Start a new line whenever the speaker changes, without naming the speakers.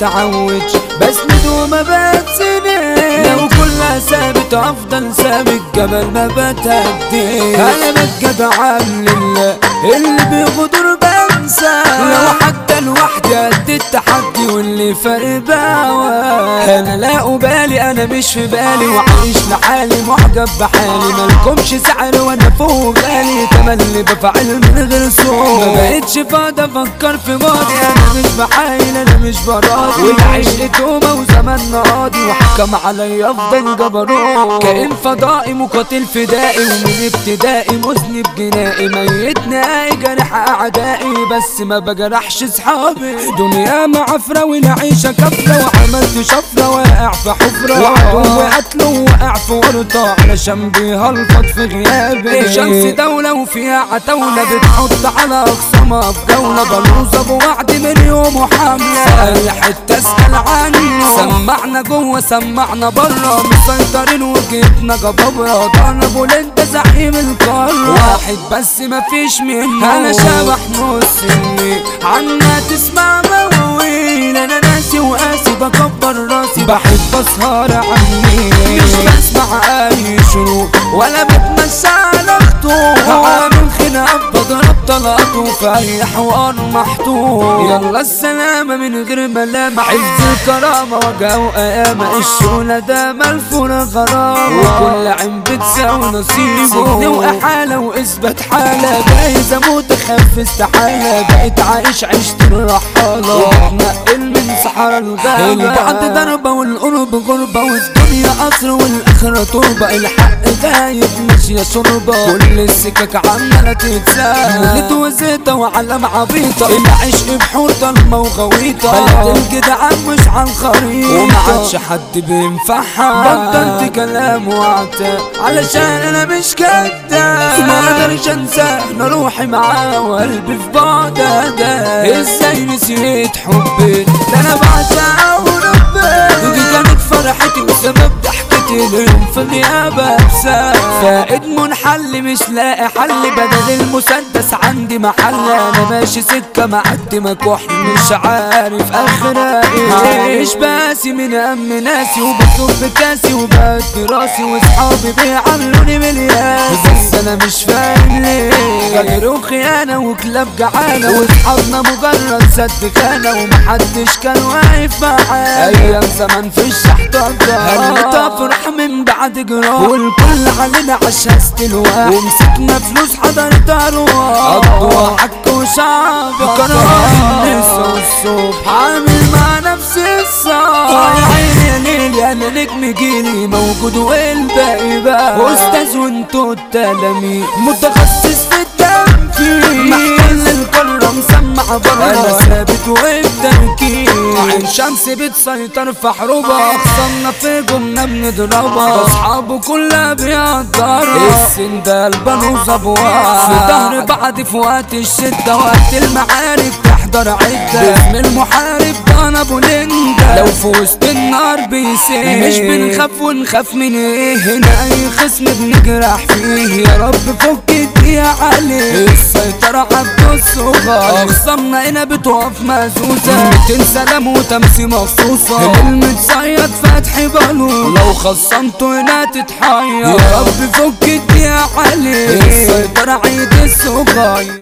اتعودش بسند وما بتسند لو كلها ثابت افضل ثابت جبل ما بتهدي انا بتجدعان لله اللي بيغدر بنسى لو حتى لوحدي قد التحدي واللي فارق بقى انا لا ابالي انا مش في بالي وعايش لحالي معجب بحالي مالكمش سعر وانا فوق بالي تملي بفعل من غير صوت ما بقتش فاضي افكر في ماضي انا مش بحايل انا مش براضي والعشق توبه وزمان قاضي وحكم عليا افضل جبروت كائن فضائي مقاتل فدائي ومن ابتدائي مذنب جنائي ميت نهائي جرح اعدائي بس ما بجرحش صحابي دنيا معفرة والعيشة كفرة وعملت شفرة واقع في حفرة وعدو وقتله وقع في ورطة علشان بيهلفط في غيابي شمس دولة وفيها عتاولة بتحط على أخصامها في جولة بلوزة بوعد من يوم وحملة سأل حتة اسأل عنه سمعنا جوه سمعنا بره مسيطرين وجبنا جبابرة ضربوا لانت زعيم القارة واحد بس مفيش منه انا شبح نص اني عنا تسمع مواويل انا ناسي وقاسي بكبر راسي بحب اسهر عني مش بسمع اي شروق ولا بتمشى على خطوط عامل خناق بضرب طلقات وفي اي حوار محطوط يلا السلامة من غير ملامة عز الكرامة وجع وقيامة الشغلة ده ملفونة غرامة وكل عين بتساوي نصيبه سجن وإحالة وإثبات حالة جايز أموت أخاف استحالة بقيت عايش عيشة الرحالة وبتنقل من صحراء الغابة البعد ضربة والقرب غربة والدنيا قصر والآخرة تربة الحق غايب ماشية شربة كل السكك عمالة تتساب ولد وزيتة وعلم عبيطة العشق بحور ضلمة وغويطة بلد الجدعان مش على الخريطة وما عادش حد بينفعها بطلت كلام وعتاب علشان انا مش كداب ما اقدرش انساه انا روحي معاه وقلبي في بعدها ده ازاي نسيت حبي ده انا بعشقه وربي دي كانت فرحتي وسبب ضحكتي اليوم في غيابها بسبب فائد منحل مش لاقي حل بدل المسدس عندي محل انا ماشي سكه معدي مكح مش عارف اخرها ايه مش باسي من هم ناسي وبصب كاسي وبدي راسي واصحابي بيعملوني مليان بس انا مش فاهم ليه غدر وخيانه وكلاب جعانه واصحابنا مجرد سد خانه ومحدش كان واقف معانا ايام زمان في الشحط هل تفرح من بعد جراح والكل علينا عشاست الواحد ومسكنا فلوس حضرت ارواح قضوا حك وشعب كرهان النسا والصبح عامل مع نفسي الصعب يا عيني يا ليل يا انا نجم جيلي موجود والباقي بقى استاذ وانتوا التلاميذ متخصص في التنفيذ محل القارة مسمع بره انا ثابت والتركيز عين شمس بتسيطر في حروبها اخصامنا في جمنا بنضربها اصحابه كلها بيقدرها السن ده البنو ظبوها في ظهر بعض في وقت الشدة وقت المعارك تحضر عدة اسم المحارب ده انا ابو لندا لو في وسط النار بيسير مش بنخاف ونخاف من ايه هنا اي خصم بنجرح فيه يا رب فك الدقيقة عليه السيطرة عبد الصغار اخصامنا هنا بتقف مهزوزة 200 سلام وتمسي مخصوصة المتصيد فتحي بالو لو خصمته هنا تتحير يا رب فك الدقيقة عليه السيطرة عيد الصغير